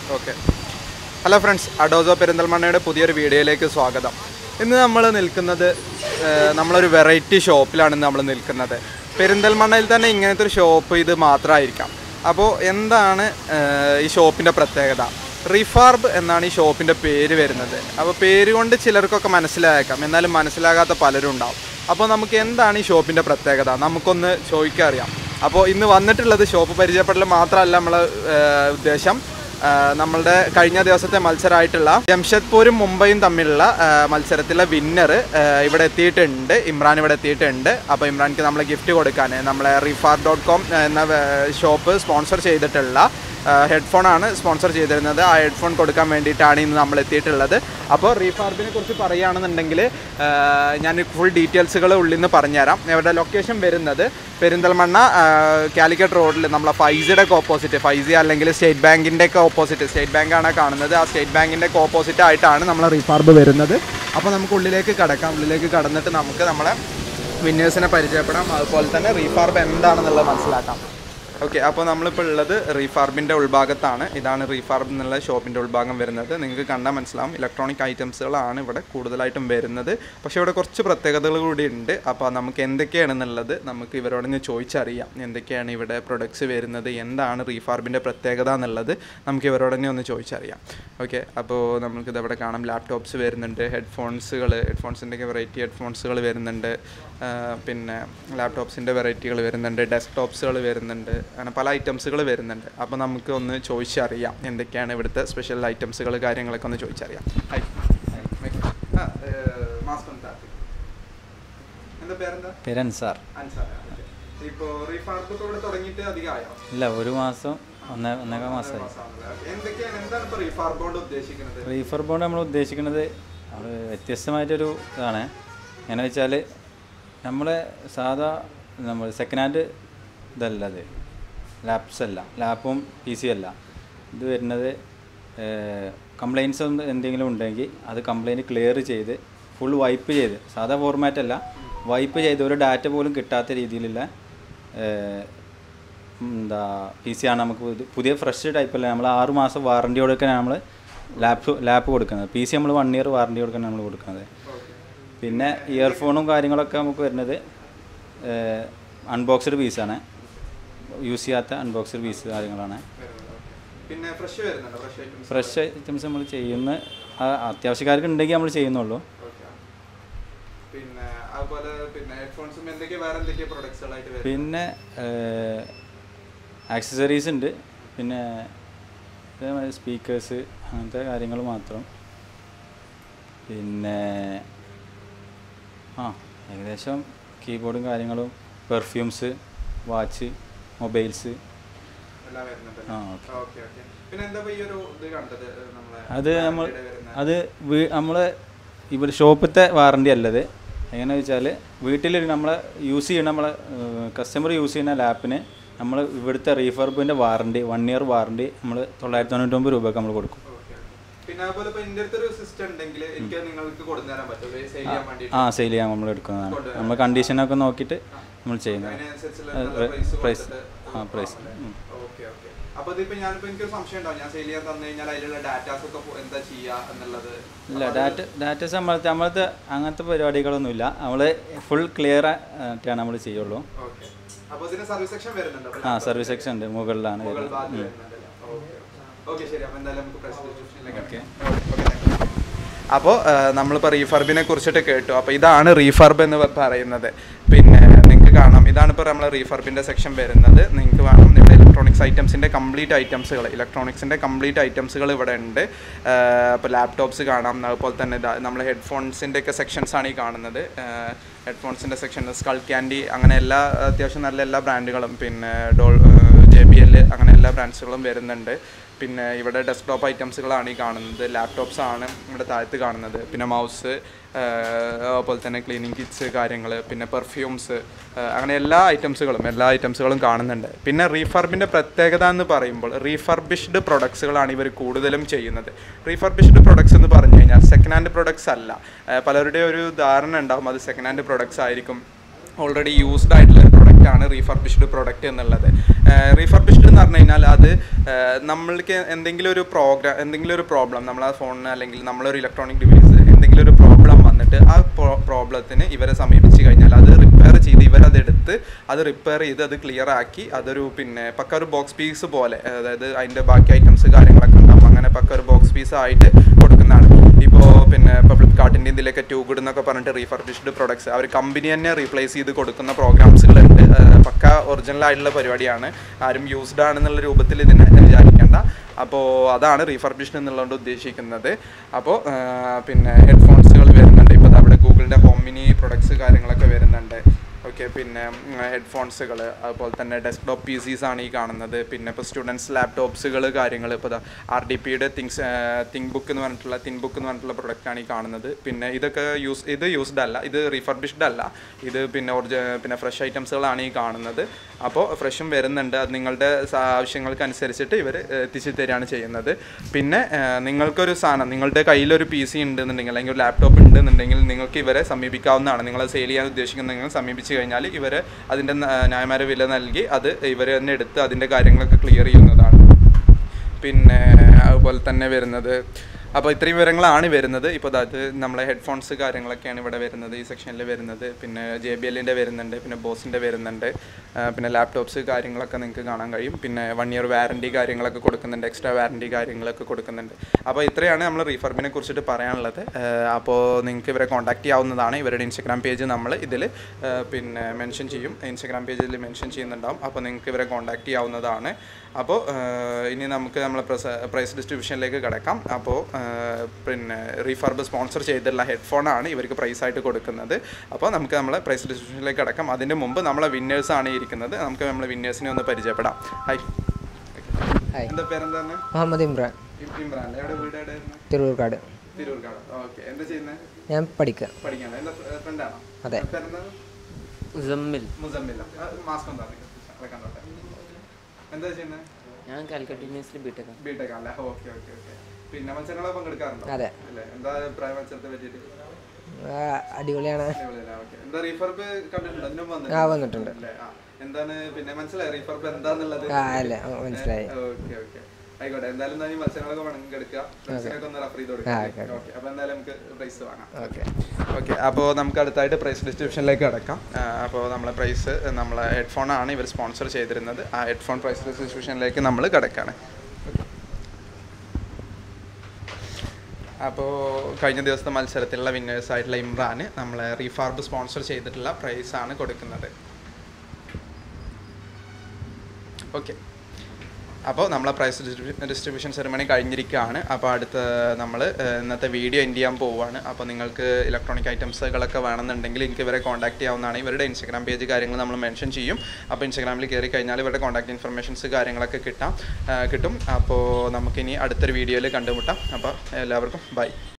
Okay hello friends അഡോസോ പെരിന്തൽമണ്ണയുടെ പുതിയൊരു വീഡിയോയിലേക്ക് സ്വാഗതം ഇന്ന് നമ്മൾ നിൽക്കുന്നത് ഏഹ്, നമ്മളൊരു വെറൈറ്റി ഷോപ്പിലാണ് നമ്മൾ നിൽക്കുന്നത് പെരിന്തൽമണ്ണയിൽ തന്നെ ഇങ്ങനത്തെ ഒരു ഷോപ്പ് ഇത് മാത്രമായിരിക്കാം അപ്പോൾ എന്താണ് ഏഹ്, ഈ ഷോപ്പിൻ്റെ പ്രത്യേകത റിഫാർബ് എന്നാണ് ഈ ഷോപ്പിൻ്റെ പേര് വരുന്നത് അപ്പോൾ പേര് കൊണ്ട് ചിലർക്കൊക്കെ മനസ്സിലായേക്കാം എന്നാലും മനസ്സിലാകാത്ത പലരും ഉണ്ടാവും അപ്പോൾ നമുക്ക് എന്താണ് ഈ ഷോപ്പിൻ്റെ പ്രത്യേകത നമുക്കൊന്ന് ചോദിക്കറിയാം അപ്പോൾ ഇന്ന് വന്നിട്ടുള്ളത് ഷോപ്പ് പരിചയപ്പെടൽ മാത്രമല്ല നമ്മളെ ഏഹ്, ഉദ്ദേശം ആ, നമ്മളുടെ കഴിഞ്ഞ ദിവസത്തെ മത്സരമായിട്ടുള്ള ജംഷഡ്പൂരും മുംബൈയും തമ്മിലുള്ള ആ, മത്സരത്തിലെ വിന്നർ ഇവിടെ എത്തിയിട്ടുണ്ട് ഇമ്രാൻ ഇവിടെ എത്തിയിട്ടുണ്ട് അപ്പോൾ ഇമ്രാൻക്ക് നമ്മൾ ഗിഫ്റ്റ് കൊടുക്കാൻ നമ്മളെ റിഫാർ ഡോട്ട് കോം എന്ന ഷോപ്പ് സ്പോൺസർ ചെയ്തിട്ടുള്ള ഹെഡ്ഫോൺ ആണ് സ്പോൺസർ ചെയ്തിരുന്നത് ആ ഹെഡ്ഫോൺ കൊടുക്കാൻ വേണ്ടിയിട്ടാണ് ഇന്ന് നമ്മൾ എത്തിയിട്ടുള്ളത് അപ്പോൾ റീഫാർബിനെ കുറിച്ച് പറയുകയാണെന്നുണ്ടെങ്കിൽ ആ, ഞാൻ ഫുൾ ഡീറ്റെയിൽസുകൾ ഉള്ളിൽ നിന്ന് പറഞ്ഞുതരാം ഇവരുടെ ലൊക്കേഷൻ വരുന്നത് പെരിന്തൽമണ്ണ ആ, കാലിക്കറ്റ് റോഡിൽ നമ്മളെ ഫൈസിയുടെ ഒക്കെ ഓപ്പോസിറ്റ് ഫൈസി അല്ലെങ്കിൽ സ്റ്റേറ്റ് ബാങ്കിൻ്റെ ഒക്കെ ഓപ്പോസിറ്റ് സ്റ്റേറ്റ് ബാങ്കാണ് കാണുന്നത് ആ സ്റ്റേറ്റ് ബാങ്കിൻ്റെ ഒക്കെ ഓപ്പോസിറ്റ് ആയിട്ടാണ് നമ്മളെ റീഫാർബ് വരുന്നത് അപ്പോൾ നമുക്ക് ഉള്ളിലേക്ക് കടക്കാം ഉള്ളിലേക്ക് കടന്നിട്ട് നമുക്ക് നമ്മളെ വിന്നേഴ്സിനെ പരിചയപ്പെടാം അതുപോലെ തന്നെ റീഫാർബ് എന്താണെന്നുള്ളത് മനസ്സിലാക്കാം ഓക്കെ അപ്പോൾ നമ്മളിപ്പോൾ ഉള്ളത് റീഫാർബിൻ്റെ ഉൾഭാഗത്താണ് ഇതാണ് റീഫാർബ് എന്നുള്ള ഷോപ്പിൻ്റെ ഉൾഭാഗം വരുന്നത് നിങ്ങൾക്ക് കണ്ടാൽ മനസ്സിലാവും ഇലക്ട്രോണിക് ഐറ്റംസുകളാണ് ഇവിടെ കൂടുതലായിട്ടും വരുന്നത് പക്ഷേ ഇവിടെ കുറച്ച് പ്രത്യേകതകൾ കൂടി ഉണ്ട് അപ്പോൾ നമുക്ക് എന്തൊക്കെയാണെന്നുള്ളത് നമുക്ക് ഇവരോട് നിന്ന് ചോദിച്ചറിയാം എന്തൊക്കെയാണ് ഇവിടെ പ്രൊഡക്ട്സ് വരുന്നത് എന്താണ് റീഫാർബിൻ്റെ പ്രത്യേകത എന്നുള്ളത് നമുക്ക് ഇവരോട് തന്നെ ഒന്ന് ചോദിച്ചറിയാം ഓക്കെ അപ്പോൾ നമുക്കിത് ഇവിടെ കാണാം ലാപ്ടോപ്സ് വരുന്നുണ്ട് ഹെഡ്ഫോൺസുകൾ ഹെഡ്ഫോൺസിൻ്റെ വെറൈറ്റി ഹെഡ്ഫോൺസുകൾ വരുന്നുണ്ട് ആ, പിന്നെ ലാപ്ടോപ്സിൻ്റെ വെറൈറ്റികൾ വരുന്നുണ്ട് ഡെസ്ക്ടോപ്സുകൾ വരുന്നുണ്ട് അങ്ങനെ പല ഐറ്റംസുകൾ വരുന്നുണ്ട് അപ്പോൾ നമുക്ക് ഒന്ന് ചോദിച്ചറിയാം എന്തൊക്കെയാണ് ഇവിടുത്തെ സ്പെഷ്യൽ ഐറ്റംസുകൾ കാര്യങ്ങളൊക്കെ ഒന്ന് ചോദിച്ചറിയാം ഹായ് ആ, ഏ, മാസ്ക് ഒന്ന് താത്തി. എന്താ പേരെന്താ പേര് അൻസാർ അൻസാർ ഇപ്പോൾ റീഫാർബ് ഇപ്പോൾ ഇവിടെ തുടങ്ങിയിട്ട് അധികമായോ ഇല്ല ഒരു മാസം ഒന്നേ ഒന്നേകാൽ മാസമായി എന്തൊക്കെയാണ് എന്താണ് ഇപ്പോൾ റീഫാർബ് കൊണ്ട് ഉദ്ദേശിക്കുന്നത് റീഫർ ബോണ്ട് നമ്മൾ ഉദ്ദേശിക്കുന്നത് നമ്മൾ വ്യത്യസ്തമായിട്ടൊരു ഇതാണ് എങ്ങനെ വെച്ചാൽ നമ്മളെ സാധാ നമ്മൾ സെക്കൻഡ് ഹാൻഡ് ഇതല്ല അത് ലാപ്സ് അല്ല ലാപ്പും പി സി അല്ല ഇത് വരുന്നത് കംപ്ലയിൻസ് എന്തെങ്കിലും ഉണ്ടെങ്കിൽ അത് കംപ്ലയിൻറ്റ് ക്ലിയർ ചെയ്ത് ഫുൾ വൈപ്പ് ചെയ്ത് സാധാ ഫോർമാറ്റ് അല്ല വൈപ്പ് ചെയ്ത് ഒരു ഡാറ്റ പോലും കിട്ടാത്ത രീതിയിലുള്ള ഏഹ്, എന്താ പി സി ആണ് നമുക്ക് ഇത് പുതിയ ഫ്രഷ് ടൈപ്പ് അല്ല നമ്മൾ ആറ് മാസം വാറണ്ടി കൊടുക്കാൻ നമ്മൾ ലാപ്പ് ലാപ്പ് കൊടുക്കുന്നത് പി സി നമ്മൾ വൺ ഇയർ വാറണ്ടി കൊടുക്കാൻ നമ്മൾ കൊടുക്കുന്നത് പിന്നെ ഇയർഫോണും കാര്യങ്ങളൊക്കെ നമുക്ക് വരുന്നത് അൺബോക്സ്ഡ് പീസാണ് യൂസ് ചെയ്യാത്ത അൺബോക്സ്ഡ് പീസ് കാര്യങ്ങളാണ് പിന്നെ ഫ്രഷ് വരുന്നുണ്ട് ഫ്രഷ് ഐറ്റംസ് ഫ്രഷ് ഐറ്റംസ് നമ്മൾ ചെയ്യുന്ന ആ, അത്യാവശ്യക്കാർക്ക് ഉണ്ടെങ്കിൽ നമ്മൾ ചെയ്യുന്നുള്ളൂ ഓക്കെ പിന്നെ അതുപോലെ പിന്നെ ഹെഡ്ഫോൺസും എന്തൊക്കെ വേറെ എന്തൊക്കെ പ്രൊഡക്ട്സുകളായിട്ട് വരും പിന്നെ ആക്സസറീസ് ഉണ്ട് പിന്നെ സ്പീക്കേഴ്സ് അങ്ങനത്തെ കാര്യങ്ങൾ മാത്രം പിന്നെ ആ ഏകദേശം കീബോർഡും കാര്യങ്ങളും പെർഫ്യൂംസ് വാച്ച് മൊബൈൽസ് എല്ലാം വരുന്നുണ്ട് ആ ഓക്കെ ഓക്കെ ഓക്കെ പിന്നെ എന്താ ഇപ്പൊ ഈ ഒരു ഇത് കണ്ടത് നമ്മളെ അത് നമ്മൾ branded വരുന്ന അത് വീ നമ്മൾ ഇവിടെ ഷോപ്പത്തെ വാറണ്ടി അല്ലത് എങ്ങനെയാണെന്ന് വെച്ചാൽ വീട്ടിൽ നമ്മൾ യൂസ് ചെയ്യുന്ന നമ്മളെ കസ്റ്റമർ യൂസ് ചെയ്യുന്ന ലാപ്പിന് നമ്മൾ ഇവിടുത്തെ റീഫർബിൻ്റെ വാറണ്ടി വൺ ഇയർ വാറണ്ടി നമ്മൾ തൊള്ളായിരത്തി തൊണ്ണൂറ്റൊമ്പത് രൂപയ്ക്ക് നമ്മൾ കൊടുക്കും Okay. പിന്നെ അതുപോലെ ഇപ്പൊ ഇന്റെ അടുത്തൊരു സിസ്റ്റം ഉണ്ടെങ്കിൽ എനിക്ക് അത് നിങ്ങൾക്ക് കൊടുത്തു തരാൻ പറ്റും സെയിൽ ചെയ്യാൻ വേണ്ടിയിട്ട് ആ സെയിൽ ചെയ്യാൻ നമ്മൾ എടുക്കുന്നതാണ് നമ്മൾ കണ്ടീഷനൊക്കെ നോക്കിയിട്ട് നമ്മൾ ചെയ്യുന്നത് അതിനനുസരിച്ചുള്ള ആ, നല്ല price പ്രൈസ് കൊടുത്തിട്ട് ആ പ്രൈസ് ഓക്കെ ഓക്കെ അപ്പൊ ഇതിപ്പോ ഞാനിപ്പോ എനിക്കൊരു സംശയം ഉണ്ടാവും ഞാൻ സെയിൽ ചെയ്യാൻ തന്നു കഴിഞ്ഞാൽ അതിലുള്ള ഡാറ്റാസ് ഒക്കെ പോ- എന്താ ചെയ്യാ എന്നുള്ളത് ഇല്ല ഡാറ്റ ഡാറ്റസ് നമ്മളത്തെ നമ്മളത്തെ അങ്ങനത്തെ പരിപാടികളൊന്നുമില്ല നമ്മൾ ഫുൾ ക്ലിയർ ആയിട്ടാണ് നമ്മൾ ചെയ്യുള്ളൂ ഓക്കെ അപ്പൊ ഇതിന് സർവീസ് സെക്ഷൻ വരുന്നുണ്ട് അപ്പൊ ആ സർവീസ് സെക്ഷൻ ഉണ്ട് മുകളിലാണ് മുകൾ വരുന്നത് ഭാഗത്ത് വരുന്നുണ്ടല്ലോ ഓക്കെ ഓക്കെ ശരി അപ്പൊ എന്തായാലും നമുക്ക് പ്രസ് ഡിസ്ക്രിപ്ഷനിലേക്ക് ഓക്കെ അപ്പോൾ നമ്മളിപ്പോൾ റീഫർബിനെ കുറിച്ചിട്ട് കേട്ടു അപ്പോൾ ഇതാണ് റീഫർബ് എന്ന് പ- പറയുന്നത് പിന്നെ നിങ്ങൾക്ക് കാണാം ഇതാണ് ഇപ്പോൾ നമ്മൾ റീഫർബിൻ്റെ സെക്ഷൻ വരുന്നത് നിങ്ങൾക്ക് വേണം ഇവിടെ ഇലക്ട്രോണിക്സ് ഐറ്റംസിൻ്റെ കംപ്ലീറ്റ് ഐറ്റംസുകൾ ഇലക്ട്രോണിക്സിൻ്റെ കംപ്ലീറ്റ് ഐറ്റംസുകൾ ഇവിടെ ഉണ്ട് അപ്പോൾ ലാപ്ടോപ്സ് കാണാം അതുപോലെ തന്നെ ഇതാ നമ്മൾ ഹെഡ്ഫോൺസിൻ്റെ ഒക്കെ സെക്ഷൻസാണ് ഈ കാണുന്നത് ഹെഡ്ഫോൺസിൻ്റെ സെക്ഷൻ സ്കൾ ക്യാൻഡി അങ്ങനെ എല്ലാ അത്യാവശ്യം നല്ല എല്ലാ ബ്രാൻഡുകളും പിന്നെ ഡോൾ ജെ ബി എൽ അങ്ങനെ എല്ലാ ബ്രാൻഡ്സുകളും വരുന്നുണ്ട് പിന്നെ ഇവിടെ ഡെസ്ക്ടോപ്പ് ഐറ്റംസുകളാണ് ഈ കാണുന്നത് ലാപ്ടോപ്സ് ആണ് ഇവിടെ താഴത്ത് കാണുന്നത് പിന്നെ മൗസ് അതുപോലെ തന്നെ ക്ലീനിങ് കിറ്റ്സ് കാര്യങ്ങൾ പിന്നെ പെർഫ്യൂംസ് അങ്ങനെ എല്ലാ ഐറ്റംസുകളും എല്ലാ ഐറ്റംസുകളും കാണുന്നുണ്ട് പിന്നെ റീഫർബിൻ്റെ പ്രത്യേകത എന്ന് പറയുമ്പോൾ റീഫർബിഷ്ഡ് പ്രൊഡക്ട്സുകളാണ് ഇവർ കൂടുതലും ചെയ്യുന്നത് റീഫർബിഷ്ഡ് പ്രൊഡക്ട്സ് എന്ന് പറഞ്ഞു കഴിഞ്ഞാൽ സെക്കൻഡ് ഹാൻഡ് പ്രൊഡക്ട്സ് അല്ല ആ, പലരുടെയും ഒരു ധാരണ ഉണ്ടാകും അത് സെക്കൻഡ് ഹാൻഡ് പ്രൊഡക്ട്സ് ആയിരിക്കും ഓൾറെഡി യൂസ്ഡ് ആയിട്ടുള്ള പ്രൊഡക്റ്റ് പ്രൊഡക്റ്റ് ആണ് റീഫർബിഷ്ഡ് പ്രൊഡക്റ്റ് എന്നുള്ളത് റീഫർബിഷ്ഡ് എന്ന് പറഞ്ഞു കഴിഞ്ഞാൽ അത് ഏഹ്, നമ്മൾക്ക് എന്തെങ്കിലും ഒരു പ്രോഗ്രാം എന്തെങ്കിലും ഒരു പ്രോബ്ലം നമ്മൾ ആ ഫോണിന് അല്ലെങ്കിൽ നമ്മളൊരു ഇലക്ട്രോണിക് ഡിവൈസ് എന്തെങ്കിലും ഒരു പ്രോബ്ലം വന്നിട്ട് ആ പ്രോബ്ലത്തിന് ഇവരെ സമീപിച്ച് കഴിഞ്ഞാൽ അത് റിപ്പയർ ചെയ്ത് ഇവരതെടുത്ത് അത് റിപ്പയർ ചെയ്ത് അത് ക്ലിയർ ആക്കി അതൊരു പിന്നെ പക്ക ഒരു ബോക്സ് പീസ് പോലെ അതായത് അതിൻ്റെ ബാക്കി ഐറ്റംസ് കാര്യങ്ങളൊക്കെ ഉണ്ടാവും അങ്ങനെ പക്ക ഒരു ബോക്സ് പീസ് ആയിട്ട് കൊടുക്കുന്നതാണ് ഇപ്പോൾ പിന്നെ ഇപ്പോൾ ഫ്ലിപ്കാർട്ടിൻ്റെ ഇതിലൊക്കെ ടൂ ഗുഡ് എന്നൊക്കെ പറഞ്ഞിട്ട് റീഫർബിഷ്ഡ് പ്രൊഡക്ട്സ് അവർ കമ്പനി തന്നെ റീപ്ലേസ് ചെയ്ത് കൊടുക്കുന്ന പ്രോഗ്രാംസുകളുണ്ട് ഏഹ് പക്ക ഒറിജിനൽ ആയിട്ടുള്ള പരിപാടിയാണ് ആരും യൂസ്ഡ് ആണെന്നുള്ള രൂപത്തിൽ ഇതിനെ വിചാരിക്കേണ്ട അപ്പോൾ അതാണ് റീഫർബിഷ്ഡ് എന്നുള്ളതുകൊണ്ട് ഉദ്ദേശിക്കുന്നത് അപ്പോൾ പിന്നെ ഹെഡ്ഫോൺസുകൾ വരുന്നുണ്ട് ഇപ്പോൾ ദാ അവിടെ ഗൂഗിളിൻ്റെ ഹോം മിനി പ്രൊഡക്ട്സ് കാര്യങ്ങളൊക്കെ വരുന്നുണ്ട് ഓക്കെ പിന്നെ ഹെഡ്ഫോൺസുകൾ അതുപോലെ തന്നെ ഡെസ്ക്ടോപ്പ് പി സീസ് ആണ് ഈ കാണുന്നത് പിന്നെ ഇപ്പോൾ സ്റ്റുഡൻസ് ലാപ്ടോപ്സുകൾ കാര്യങ്ങൾ ഇപ്പോൾ ആർ ഡി പിയുടെ തിങ്സ് തിങ്ക് ബുക്ക് എന്ന് പറഞ്ഞിട്ടുള്ള തിൻ ബുക്ക് എന്ന് പറഞ്ഞിട്ടുള്ള പ്രൊഡക്റ്റാണ് ഈ കാണുന്നത് പിന്നെ ഇതൊക്കെ യൂസ് ഇത് യൂസ്ഡ് അല്ല ഇത് റീഫർബിഷ്ഡ് അല്ല ഇത് പിന്നെ ഒറിജ പിന്നെ ഫ്രഷ് ഐറ്റംസുകളാണ് ഈ കാണുന്നത് അപ്പോൾ ഫ്രഷും വരുന്നുണ്ട് അത് നിങ്ങളുടെ സ- ആവശ്യങ്ങൾക്കനുസരിച്ചിട്ട് ഇവർ എത്തിച്ചു തരികയാണ് ചെയ്യുന്നത് പിന്നെ ആ, നിങ്ങൾക്കൊരു സാധനം നിങ്ങളുടെ കയ്യിലൊരു പി സി ഉണ്ടെന്നുണ്ടെങ്കിൽ അല്ലെങ്കിൽ ഒരു ലാപ്ടോപ്പ് ഉണ്ടെന്നുണ്ടെങ്കിൽ നിങ്ങൾക്ക് ഇവരെ സമീപിക്കാവുന്നതാണ് നിങ്ങൾ സെയിൽ ചെയ്യാൻ ഉദ്ദേശിക്കുന്ന സമീപിച്ച് കഴിഞ്ഞാൽ ഇവർ അതിൻ്റെ ന്യായമായ വില നൽകി അത് ഇവർ തന്നെ എടുത്ത് അതിൻ്റെ കാര്യങ്ങളൊക്കെ ക്ലിയർ ചെയ്യുന്നതാണ് പിന്നെ അതുപോലെ തന്നെ വരുന്നത് അപ്പോൾ ഇത്രയും വിവരങ്ങളാണ് വരുന്നത് ഇപ്പോൾ അത് നമ്മളെ ഹെഡ്ഫോൺസ് കാര്യങ്ങളൊക്കെയാണ് ഇവിടെ വരുന്നത് ഈ സെക്ഷനിൽ വരുന്നത് പിന്നെ ജെ ബി എല്ലിൻ്റെ വരുന്നുണ്ട് പിന്നെ ബോസിൻ്റെ വരുന്നുണ്ട് ആ, പിന്നെ ലാപ്ടോപ്സ് കാര്യങ്ങളൊക്കെ നിങ്ങൾക്ക് കാണാൻ കഴിയും പിന്നെ വൺ ഇയർ വാറൻറ്റി കാര്യങ്ങളൊക്കെ കൊടുക്കുന്നുണ്ട് എക്സ്ട്രാ വാറൻറ്റി കാര്യങ്ങളൊക്കെ കൊടുക്കുന്നുണ്ട് അപ്പോൾ ഇത്രയാണ് നമ്മൾ റീഫർബിനെ കുറിച്ചിട്ട് പറയാനുള്ളത് ആ, അപ്പോൾ നിങ്ങൾക്ക് ഇവരെ കോൺടാക്ട് ചെയ്യാവുന്നതാണ് ഇവരുടെ ഇൻസ്റ്റാഗ്രാം പേജ് നമ്മൾ ഇതിൽ പിന്നെ മെൻഷൻ ചെയ്യും ഇൻസ്റ്റാഗ്രാം പേജിൽ മെൻഷൻ ചെയ്യുന്നുണ്ടാവും അപ്പോൾ നിങ്ങൾക്ക് ഇവരെ കോൺടാക്ട് ചെയ്യാവുന്നതാണ് അപ്പോൾ ഇനി നമുക്ക് നമ്മൾ പ്രൈസ് ഡിസ്ട്രിബ്യൂഷനിലേക്ക് കിടക്കാം അപ്പോൾ പിന്നെ റീഫർബ് സ്പോൺസർ ചെയ്തിട്ടുള്ള ഹെഡ്ഫോൺ ആണ് ഇവർക്ക് പ്രൈസ് ആയിട്ട് കൊടുക്കുന്നത് അപ്പോൾ നമുക്ക് നമ്മളെ പ്രൈസ് ഡിസ്ട്രിബ്യൂഷനിലേക്ക് കിടക്കാം അതിൻ്റെ മുമ്പ് നമ്മളെ വിന്നേഴ്സ് ആണ് ഇരിക്കുന്നത് നമുക്ക് നമ്മളെ വിന്നേഴ്സിനെ ഒന്ന് പരിചയപ്പെടാം ഹായ് ഹായ് എന്താ പേരെന്താണ് മുഹമ്മദ് ഇമ്രാൻ ഇമ്രാൻ എവിടെ വീട് എവിടെയായിരുന്നു തിരൂർക്കാട് തിരൂർക്കാട് ഓക്കെ എന്താ ചെയ്യുന്നത് ഞാൻ പഠിക്കുക പഠിക്കാണ് എന്താ ഫ്രണ്ടാണോ അതെ. പേരെന്താണ് മുസമ്മിൽ മുസമ്മില്ല മാസ്ക് എന്താ കണ്ടോട്ടെ എന്താ ചെയ്യുന്നത് ഞാൻ കാലിക്കറ്റ് യൂണിവേഴ്സിറ്റി ബിടെക് ബിടെക് ആണല്ലേ ഓക്കെ ഓക്കെ ഓക്കെ പിന്നെ മത്സരങ്ങളെ പങ്കെടുക്കാറുണ്ടോ അതെ. അല്ലേ എന്താ അഭിപ്രായം മത്സരത്തെ പറ്റിയിട്ട് ആ, അടിപൊളിയാണ് അടിപൊളിയല്ലേ? okay. എന്താ റീഫർബ് കണ്ടിട്ടുണ്ടോ അതിനും ആ വന്നിട്ടുണ്ട് അല്ലേ ആ എന്താണ് പിന്നെ മനസ്സിലായി റീഫർബ് എന്താന്നുള്ളത് ആ അല്ല ഓ, മനസ്സിലായി ഓക്കെ ഓക്കെ ആയിക്കോട്ടെ എന്തായാലും എന്നാ ഈ മത്സരങ്ങളൊക്കെ പങ്കെടുക്കുക ഫ്രണ്ട്സിനൊക്കെ ഒന്ന് റെഫർ ചെയ്ത് ആ, കൊടുക്കാം ആയിക്കോട്ടെ. ഓക്കെ അപ്പോൾ എന്തായാലും നമുക്ക് പ്രൈസ് വാങ്ങാം ഓക്കെ ഓക്കെ അപ്പോൾ നമുക്ക് അടുത്തായിട്ട് പ്രൈസ് ഡിസ്ട്രിബ്യൂഷനിലേക്ക് കിടക്കാം അപ്പോൾ നമ്മളെ പ്രൈസ് നമ്മളെ ഹെഡ്ഫോൺ ആണ് ഇവർ സ്പോൺസർ ചെയ്തിരുന്നത് ആ ഹെഡ്ഫോൺ പ്രൈസ് ഡിസ്ട്രിബ്യൂഷനിലേക്ക് നമ്മൾ കിടക്കാണ് അപ്പോൾ കഴിഞ്ഞ ദിവസത്തെ മത്സരത്തിലുള്ള വിന്നേഴ്സ് ആയിട്ടുള്ള ഇമ്രാന് നമ്മളെ റീഫാർബ് സ്പോൺസർ ചെയ്തിട്ടുള്ള പ്രൈസ് ആണ് കൊടുക്കുന്നത് ഓക്കെ അപ്പോൾ നമ്മളെ പ്രൈസ് ഡിസ്ട്രിബ്യൂഷൻ സെറിമണി കഴിഞ്ഞിരിക്കുകയാണ് അപ്പോൾ അടുത്ത നമ്മൾ ഇന്നത്തെ വീഡിയോ എൻഡ് ചെയ്യാൻ പോവുകയാണ് അപ്പോൾ നിങ്ങൾക്ക് ഇലക്ട്രോണിക് ഐറ്റംസുകളൊക്കെ വേണമെന്നുണ്ടെങ്കിൽ എനിക്ക് ഇവരെ കോൺടാക്ട് ചെയ്യാവുന്നതാണ് ഇവരുടെ ഇൻസ്റ്റാഗ്രാം പേജ് കാര്യങ്ങൾ നമ്മൾ മെൻഷൻ ചെയ്യും അപ്പോൾ ഇൻസ്റ്റാഗ്രാമിൽ കയറി കഴിഞ്ഞാൽ ഇവരുടെ കോൺടാക്ട് ഇൻഫർമേഷൻസ് കാര്യങ്ങളൊക്കെ കിട്ടാം ആ, കിട്ടും അപ്പോൾ നമുക്കിനി അടുത്തൊരു വീഡിയോയിൽ കണ്ടുമുട്ടാം അപ്പോൾ എല്ലാവർക്കും ബൈ